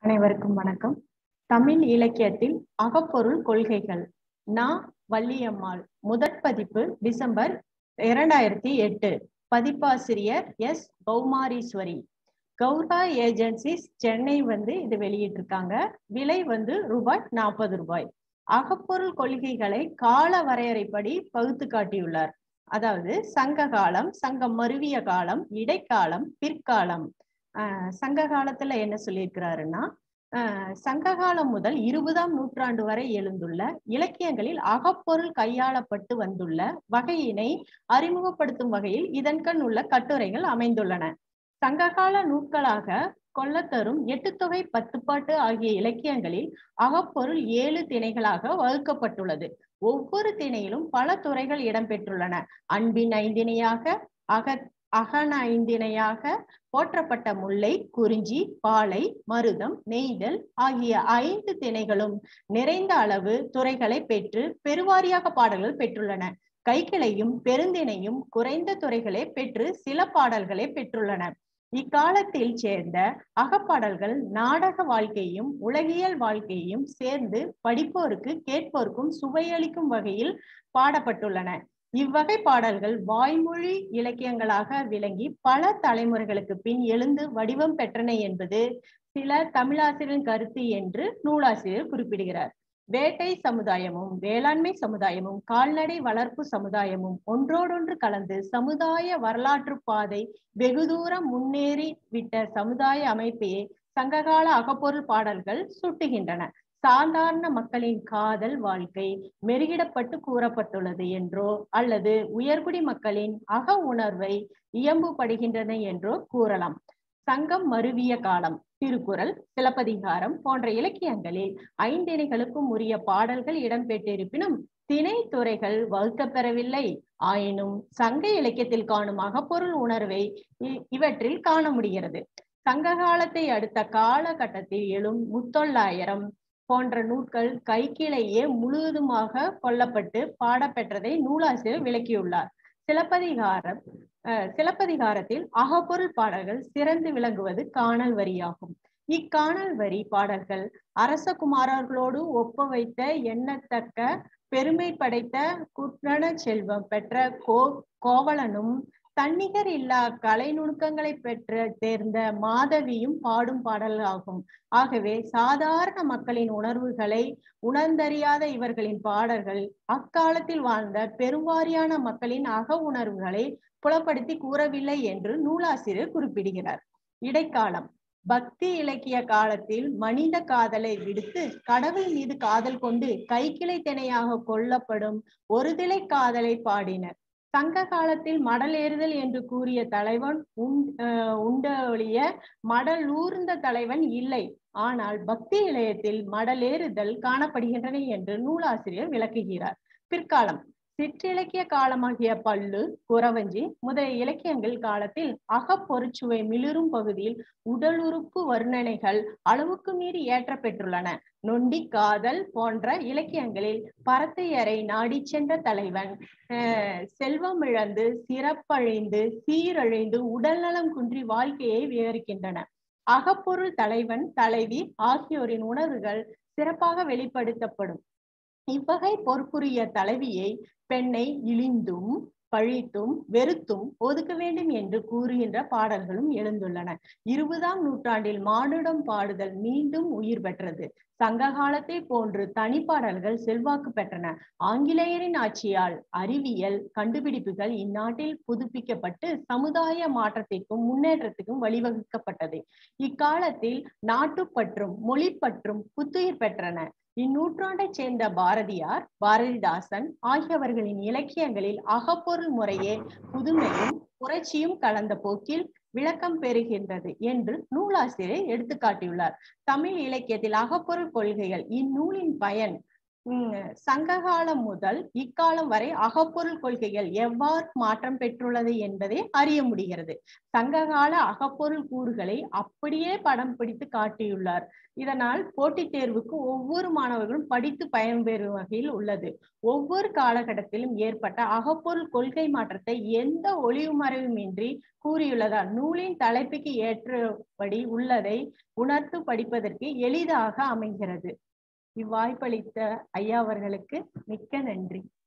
அனைவருக்கும் வணக்கம் தமிழ் இலக்கியத்தில் அகப்பொருள் கொள்கைகள் நா வள்ளியம்மாள் முதற் பதிப்பு டிசம்பர் இரண்டாயிரத்தி எட்டு பதிப்பாசிரியர் எஸ் கௌமாரீஸ்வரி கௌரா ஏஜென்சிஸ் சென்னை வந்து இது வெளியிட்டிருக்காங்க விலை வந்து ரூபாய் நாற்பது ரூபாய் அகப்பொருள் கொள்கைகளை கால வரையறைப்படி பகுத்து காட்டியுள்ளார் அதாவது சங்க காலம் சங்கம் மருவிய காலம் இடைக்காலம் பிற்காலம் ஆஹ் சங்க காலத்துல என்ன சொல்லியிருக்கிறாருன்னா ஆஹ் சங்க காலம் முதல் இருபதாம் நூற்றாண்டு வரை எழுந்துள்ள இலக்கியங்களில் அகப்பொருள் கையாளப்பட்டு வந்துள்ள வகையினை அறிமுகப்படுத்தும் வகையில் இதன்கண் உள்ள கட்டுரைகள் அமைந்துள்ளன சங்ககால நூட்களாக கொள்ளத்தரும் எட்டு தொகை பத்துப்பாட்டு ஆகிய இலக்கியங்களில் அகப்பொருள் ஏழு திணைகளாக வகுக்கப்பட்டுள்ளது ஒவ்வொரு திணையிலும் பல துறைகள் இடம்பெற்றுள்ளன அன்பின் ஐந்திணையாக அக அகன ஐந்திணையாக போற்றப்பட்ட முல்லை குறிஞ்சி பாலை மருதம் நெய்தல் ஆகிய ஐந்து திணைகளும் நிறைந்த அளவு துறைகளை பெற்று பெருவாரியாக பாடல்கள் பெற்றுள்ளன கைக்கிளையும் பெருந்திணையும் குறைந்த துறைகளே பெற்று சில பாடல்களே பெற்றுள்ளன இக்காலத்தில் சேர்ந்த அகப்பாடல்கள் நாடக வாழ்க்கையும் உலகியல் வாழ்க்கையும் சேர்ந்து படிப்போருக்கு கேட்போருக்கும் சுவையளிக்கும் வகையில் பாடப்பட்டுள்ளன இவ்வகை பாடல்கள் வாய்மொழி இலக்கியங்களாக விளங்கி பல தலைமுறைகளுக்கு பின் எழுந்து வடிவம் பெற்றன என்பது சில தமிழாசிரியரின் கருத்து என்று நூலாசிரியர் குறிப்பிடுகிறார் வேட்டை சமுதாயமும் வேளாண்மை சமுதாயமும் கால்நடை வளர்ப்பு சமுதாயமும் ஒன்றோடொன்று கலந்து சமுதாய வரலாற்று பாதை வெகு தூரம் முன்னேறி விட்ட சமுதாய அமைப்பையே சங்ககால அகப்பொருள் பாடல்கள் சுட்டுகின்றன சாதாரண மக்களின் காதல் வாழ்க்கை மெருகிடப்பட்டு கூறப்பட்டுள்ளது என்றோ அல்லது உயர்குடி மக்களின் அக உணர்வை இயம்புபடுகின்றன என்றோ கூறலாம் சங்கம் மருவிய காலம் திருக்குறள் சிலப்பதிகாரம் போன்ற இலக்கியங்களில் ஐந்திணைகளுக்கும் உரிய பாடல்கள் இடம்பெற்றிருப்பினும் திணை துறைகள் வகுக்கப்பெறவில்லை ஆயினும் சங்க இலக்கியத்தில் காணும் அகப்பொருள் உணர்வை இவற்றில் காண முடிகிறது சங்க காலத்தை அடுத்த காலகட்டத்தில் எழும் முத்தொள்ளாயிரம் போன்ற நூட்கள் கைக்கிளையே முழுவதுமாக கொல்லப்பட்டு பாடப்பெற்றதை நூலாசிரியர் விளக்கியுள்ளார் சிலப்பதிகாரம் சிலப்பதிகாரத்தில் அகப்பொருள் பாடல்கள் சிறந்து விளங்குவது காணல் வரியாகும் இக்காணல் வரி பாடல்கள் அரசகுமாரர்களோடு ஒப்ப வைத்த எண்ணத்தக்க பெருமை படைத்த குற்றண செல்வம் பெற்ற கோ கோவலனும் தன்னிகர் இல்லா கலை நுணுக்கங்களை பெற்ற தேர்ந்த மாதவியும் பாடும் பாடல் ஆகும் ஆகவே சாதாரண மக்களின் உணர்வுகளை உணர்ந்தறியாத இவர்களின் பாடல்கள் அக்காலத்தில் வாழ்ந்த பெருவாரியான மக்களின் அக உணர்வுகளை புலப்படுத்தி கூறவில்லை என்று நூலாசிரியர் குறிப்பிடுகிறார் இடைக்காலம் பக்தி இலக்கிய காலத்தில் மனித காதலை விடுத்து கடவுள் மீது காதல் கொண்டு கைக்கிளை திணையாக கொல்லப்படும் ஒரு திளை காதலை பாடினர் சங்க காலத்தில் மடல் ஏறுதல் என்று கூறிய தலைவன் உண்ட ஒழிய மடல் ஊர்ந்த தலைவன் இல்லை ஆனால் பக்தி இளையத்தில் மடல் ஏறுதல் காணப்படுகின்றன என்று நூலாசிரியர் விளக்குகிறார் பிற்காலம் சிற்றிலக்கிய காலமாகிய பல்லு குறவஞ்சி முதலிய இலக்கியங்கள் காலத்தில் அகப்பொருச்சுவை மிளிரும் பகுதியில் உடல் உறுப்பு வர்ணனைகள் அளவுக்கு மீறி ஏற்ற பெற்றுள்ளன நொண்டி காதல் போன்ற இலக்கியங்களில் பரத்தையரை நாடி சென்ற தலைவன் செல்வம் இழந்து சிறப்பழிந்து சீரழிந்து உடல்நலம் குன்றி வாழ்க்கையை விவரிக்கின்றன அகப்பொருள் தலைவன் தலைவி ஆகியோரின் உணர்வுகள் சிறப்பாக வெளிப்படுத்தப்படும் இவ்வகை பொறுப்புரிய தலைவியை பெண்ணை இழிந்தும் பழித்தும் வெறுத்தும் ஒதுக்க வேண்டும் என்று கூறுகின்ற பாடல்களும் எழுந்துள்ளன இருபதாம் நூற்றாண்டில் மானுடம் பாடுதல் மீண்டும் உயிர் பெற்றது சங்க காலத்தை போன்று தனிப்பாடல்கள் செல்வாக்கு பெற்றன ஆங்கிலேயரின் ஆட்சியால் அறிவியல் கண்டுபிடிப்புகள் இந்நாட்டில் புதுப்பிக்கப்பட்டு சமுதாய மாற்றத்திற்கும் முன்னேற்றத்துக்கும் வழிவகுக்கப்பட்டது இக்காலத்தில் நாட்டுப்பற்றும் மொழிப்பற்றும் புத்துயிர் பெற்றன இந்நூற்றாண்டைச் சேர்ந்த பாரதியார் பாரதிதாசன் ஆகியவர்களின் இலக்கியங்களில் அகப்பொருள் முறையே புதுமையும் புரட்சியும் கலந்த போக்கில் விளக்கம் பெறுகின்றது என்று நூலாசிரியர் எடுத்துக்காட்டியுள்ளார் தமிழ் இலக்கியத்தில் அகப்பொருள் கொள்கைகள் இந்நூலின் பயன் உம் சங்ககாலம் முதல் இக்காலம் வரை அகப்பொருள் கொள்கைகள் எவ்வாறு மாற்றம் பெற்றுள்ளது என்பதை அறிய முடிகிறது சங்ககால அகப்பொருள் கூறுகளை அப்படியே படம் பிடித்து காட்டியுள்ளார் இதனால் போட்டித் தேர்வுக்கு ஒவ்வொரு மாணவர்களும் படித்து பயன்பெறும் வகையில் உள்ளது ஒவ்வொரு காலகட்டத்திலும் ஏற்பட்ட அகப்பொருள் கொள்கை மாற்றத்தை எந்த ஒளிவு மறைவுமின்றி கூறியுள்ளதால் நூலின் தலைப்புக்கு ஏற்றபடி உள்ளதை உணர்த்து படிப்பதற்கு எளிதாக அமைகிறது இவ்வாய்ப்பளித்த ஐயா அவர்களுக்கு மிக்க நன்றி